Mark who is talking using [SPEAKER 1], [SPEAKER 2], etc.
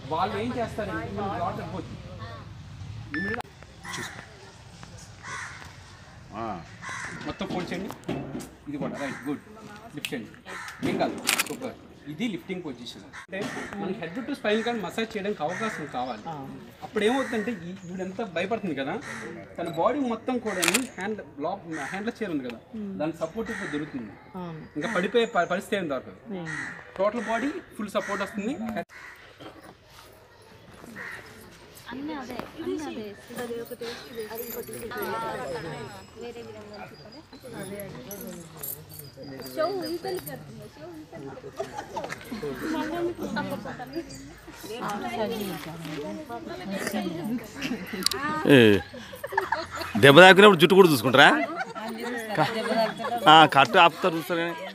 [SPEAKER 1] వాళ్ళు ఏం చేస్తారంటే మనం వాటర్ పోతుంది మొత్తం ఫోల్డ్ చేయండి ఇది కూడా రైట్ గుడ్ లిఫ్ట్ చేయండి ఏం కాదు సూపర్ ఇది లిఫ్టింగ్ పొజిషన్ అంటే మన హెడ్ టు స్పైన్ కానీ మసాజ్ చేయడానికి అవకాశం కావాలి అప్పుడు ఏమవుతుందంటే ఈ- ఈవిడంతా భయపడుతుంది కదా తన బాడీ మొత్తం కూడా హ్యాండ్ లాక్ హ్యాండ్ల చైర్ ఉంది కదా దానికి సపోర్ట్ ఇప్పుడు దొరుకుతుంది ఇంకా పడిపోయే ప- పరిస్థితి ఏం దొరకదు టోటల్ బాడీ ఫుల్ సపోర్ట్ వస్తుంది
[SPEAKER 2] అన్నీ అదే అన్నీ అదే అది ఒకటి అది ఇంకోటి వేరే విధంగా షో ఇతలి కడుతుంది షో
[SPEAKER 3] ఏ, దెబ్బ తాకినప్పుడు జుట్టు కూడా చూసుకుంటారా క- ఆ, కట్టు ఆపుతారు చూస్తారు కానీ